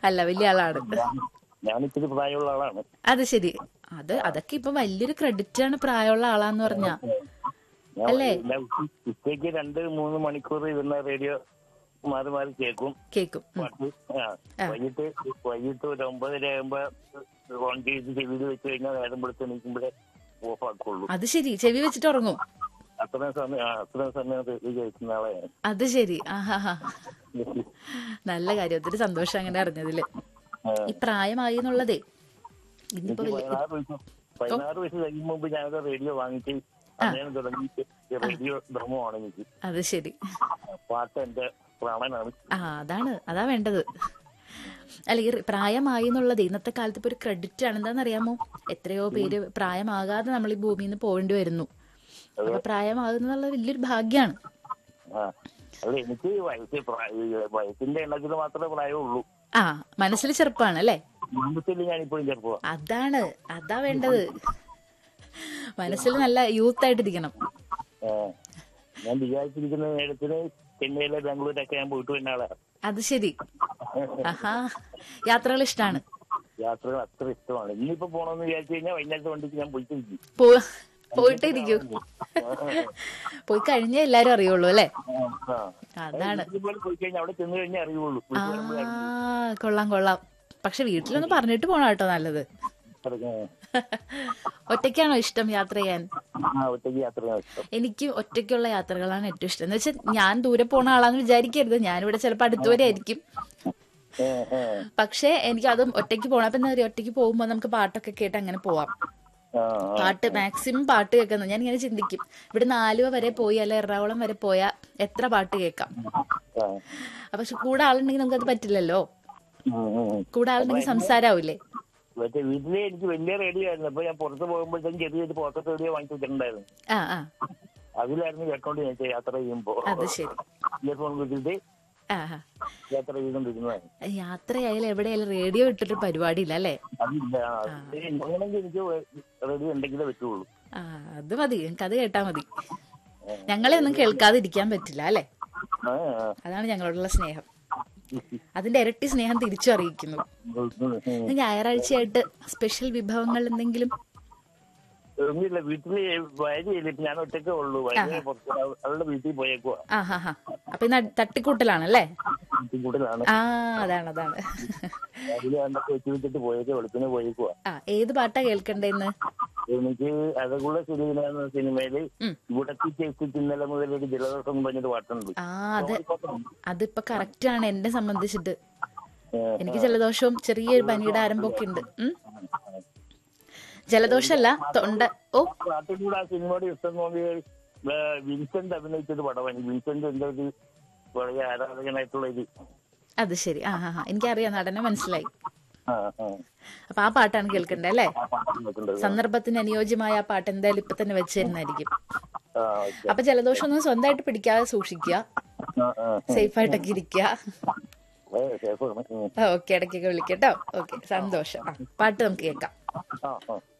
അല്ല വലിയ ആളാണ് ഞാനിത്തിരി പ്രായമുള്ള ആളാണ് അത് ശരി അത് അതൊക്കെ ഇപ്പൊ വലിയൊരു ക്രെഡിറ്റ് ആണ് പ്രായമുള്ള ആളാന്ന് പറഞ്ഞ ഞാൻ അല്ലേ? എല്ലാ ഉച്ച- ഉച്ചയ്ക്ക് രണ്ട് മൂന്ന് മണിക്കൂർ ഇരുന്ന റേഡിയോ മാറി മാറി കേൾക്കും കേക്കും ഉം. പാട്ട് ആ വൈകിട്ട് വൈകിട്ട് ഒരു ഒമ്പതര ആകുമ്പോ ഓൺ ചെയ്ത് ചെവിയിൽ വെച്ച് കഴിഞ്ഞാൽ നേരം വെളുത്ത് എണീക്കുമ്പോഴേ ഓഫ് ആക്കുള്ളൂ അത് ശരി ചെവി വെച്ചിട്ട് ഉറങ്ങും അത്രയും സമയം ആ, അത്രയും സമയം റേഡിയോ കേൾക്കുന്ന ആളെയാണ് അത് ശരി ആഹാ നല്ല കാര്യം ഒത്തിരി സന്തോഷം അങ്ങനെ അറിഞ്ഞതില് ആ. ഈ പ്രായമായി എന്നുള്ളതേ ഇന്നിപ്പോ എനിക്ക് വലിയ പതിനാറ് വയസ്സ് പതിനാറ് വയസ്സ് കഴിയും മുമ്പ് ഞാനൊരു റേഡിയോ വാങ്ങിച്ച് അങ്ങനെ തുടങ്ങി റേഡിയോ ധർമ്മമാണ് എനിക്ക് അത് ശരി പാട്ട് എന്റെ പ്രാണനാണ് ആ അതാണ് അതാ വേണ്ടത് അല്ല ഈ പ്രായമായി എന്നുള്ളത് ഇന്നത്തെ കാലത്ത് ഇപ്പൊ ഒരു ക്രെഡിറ്റ് ആണ് എന്താണെന്നറിയാമോ എത്രയോ പേര് പ്രായമാകാതെ നമ്മൾ ഈ ഭൂമിയിൽ നിന്ന് പോകേണ്ടി വരുന്നു അപ്പൊ പ്രായമാകുന്നുള്ള വലിയൊരു ഭാഗ്യാണ് ആ അല്ല എനിക്ക് വയസ്സ് പ്രായ- വയസ്സിന്റെ എണ്ണത്തിൽ മാത്രമേ പ്രായമുള്ളൂ ആ മനസ്സിൽ ചെറുപ്പാണ് അല്ലേ കുടുംബത്തിൽ ഞാനിപ്പോഴും ചെറുപ്പമാണ് അതാണ് അതാ വേണ്ടത് മനസ്സിൽ നല്ല യൂത്ത് ആയിട്ടിരിക്കണം ആ. ഞാൻ വിചാരിച്ചിരിക്കുന്ന നേരത്തിന് ചെന്നൈയിലെ ബാംഗ്ലൂരൊക്കെ ഞാൻ പോയിട്ട് വരുന്ന ആളാണ് അത് ശരി ആഹാ യാത്രകൾ ഇഷ്ടമാണ് യാത്രകൾ അത്ര ഇഷ്ടമാണ് ഇന്നിപ്പോ പോണമെന്ന് വിചാരിച്ചു കഴിഞ്ഞാൽ വൈകുന്നേരത്തെ വണ്ടിക്ക് ഞാൻ പോയിട്ടിരിക്കും പോ പോയിട്ടേ ഇരിക്കൂ പോയി കഴിഞ്ഞേ എല്ലാരും അറിയുള്ളൂ അല്ലേ ആ. അതാണ് ഇതുപോലെ പോയി കഴിഞ്ഞാൽ അവിടെ ചെന്ന് കഴിഞ്ഞാൽ അറിയുള്ളൂ ആ വീട്ടിൽ വരുമ്പോഴേ കൊള്ളാം കൊള്ളാം പക്ഷെ വീട്ടിലൊന്ന് പറഞ്ഞിട്ട് പോണം കേട്ടോ നല്ലത് അറിയൂ. ഒറ്റയ്ക്കാണോ ഇഷ്ടം യാത്ര ചെയ്യാൻ ആ ഒറ്റയ്ക്ക് യാത്ര ചെയ്യാൻ ഇഷ്ടം എനിക്ക് ഒറ്റയ്ക്കുള്ള യാത്രകളാണ് ഏറ്റവും ഇഷ്ടം എന്ന് വെച്ചാൽ ഞാൻ ദൂരെ പോണ ആളാന്ന് വിചാരിക്കരുത് ഞാനിവിടെ ചിലപ്പോൾ അടുത്തുവരെ ആയിരിക്കും ഏ, ഏ. പക്ഷേ എനിക്ക് അതും ഒറ്റയ്ക്ക് പോകണം അപ്പൊ എന്താ പറയുക ഒറ്റയ്ക്ക് പോകുമ്പോൾ നമുക്ക് പാട്ടൊക്കെ കേട്ട് അങ്ങനെ പോവാം ആ, ആ. പാട്ട് മാക്സിമം പാട്ട് കേൾക്കുന്നത് ഞാൻ ഇങ്ങനെ ചിന്തിക്കും ഇവിടെ ആലുവ വരെ പോയി അല്ലെ എറണാകുളം വരെ പോയാൽ എത്ര പാട്ട് കേൾക്കാം ആ. അപ്പൊ പക്ഷെ കൂടെ ആളുണ്ടെങ്കിൽ നമുക്കത് പറ്റില്ലല്ലോ ഉം, ഉം. കൂടെ ആളുണ്ടെങ്കിൽ സംസാരാവില്ലേ മറ്റേ വീട്ടിലെ എനിക്ക് വലിയ റേഡിയോ ആയിരുന്നു അപ്പൊ ഞാൻ പുറത്ത് പോകുമ്പോഴത്തേക്കും ചെറിയൊരു പോക്കറ്റ് റേഡിയോ വാങ്ങിച്ചു വെച്ചിട്ടുണ്ടായിരുന്നു ആ ആ അതിലായിരുന്നു കേട്ടോണ്ട് ഞാൻ യാത്ര ചെയ്യുമ്പോ അത് ശരി ഇയർഫോൺ വെച്ചിട്ട് ആ ആ. യാത്ര ചെയ്തോണ്ടിരുന്നതാണ് യാത്രയായാലും എവിടെയായാലും റേഡിയോ ഇട്ടിട്ട് പരിപാടിയില്ല അല്ലേ അതില്ല അങ്ങനെങ്കിൽ എനിക്ക് റേഡിയോ ഉണ്ടെങ്കിലേ പറ്റുള്ളൂ ആ അത് മതി എനിക്ക് അത് കേട്ടാ മതി ഞങ്ങളെ ഒന്നും കേൾക്കാതിരിക്കാൻ പറ്റില്ല അല്ലേ ആ, ആ. അതാണ് ഞങ്ങളോടുള്ള സ്നേഹം അതിന്റെ ഇരട്ടി സ്നേഹം തിരിച്ചു അറിയിക്കുന്നു ഉം, ഉം, ഉം. ഇന്ന് ഞായറാഴ്ചയായിട്ട് സ്പെഷ്യൽ വിഭവങ്ങൾ എന്തെങ്കിലും ഒന്നുമില്ല വീട്ടില് ഭാര്യയില്ല ഇപ്പൊ ഞാൻ ഒറ്റക്കേ ഉള്ളൂ ഭാര്യ പുറത്ത് അവ- അവളുടെ വീട്ടിൽ പോയേക്കുവാ ആ ഹാ ഹാ അപ്പൊ ഇന്ന് തട്ടിക്കൂട്ടലാണല്ലേ വീട്ടിൽ കൂടുതലാണ് ആ അതാണ് അതാണ് രാവിലെ അന്നൊക്കെ വെച്ച് വെച്ചിട്ട് പോയേക്ക് വെളുപ്പിനെ പോയേക്കുവാ ആ ഏത് പാട്ടാ കേൾക്കണ്ടേന്ന് എനിക്ക് അഴകുള്ള സുലീന എന്ന സിനിമയില് ഉം. ഇവിടത്തെ ചേച്ചി ഇന്നലെ മുതൽ ഒരു ജലദോഷം എന്ന് പറഞ്ഞൊരു പാട്ടുണ്ട് ആ അത് അതിപ്പോ കറക്റ്റ് ആണ് എന്നെ സംബന്ധിച്ചിട്ട് ഏ, എനിക്ക് ജലദോഷവും ചെറിയൊരു പനിയുടെ ആരംഭമൊക്കെ ഉണ്ട് ഉം. ജലദോഷമല്ല തൊണ്ട ഓ പാട്ടിൽ കൂടെ ആ സിനിമയോട് ഇഷ്ടം തോന്നിയ ഏ, വിൻസെന്റ് അഭിനയിച്ചൊരു പടമാണ് വിൻസെന്റ് എന്റെ ഒരു വളരെ ആരാധകനായിട്ടുള്ള ഒരു അത് ശരി ആ ഹാ ഹാ എനിക്കറിയാം നടനെ മനസ്സിലായി ആ, ആ, അപ്പൊ ആ പാട്ടാണ് കേൾക്കണ്ടേ അല്ലേ ആ പാട്ട് കേട്ടിട്ടുണ്ട്. സന്ദർഭത്തിന് അനുയോജ്യമായ ആ പാട്ട് എന്തായാലും ഇപ്പൊ തന്നെ വെച്ച് തരുന്നതായിരിക്കും ആ, ഓക്കേ. അപ്പൊ ജലദോഷം ഒന്നും സ്വന്തമായിട്ട് പിടിക്കാതെ സൂക്ഷിക്കുക ആ, ആ, സേഫ് ആയിട്ടൊക്കെ ഇരിക്കുക ഏ, സേഫാണ്. ഉം. ഓക്കെ ഇടയ്ക്കൊക്കെ വിളിക്കട്ടോ ഓക്കെ സന്തോഷം ആ പാട്ട് നമുക്ക് കേൾക്കാം ആ, ആ.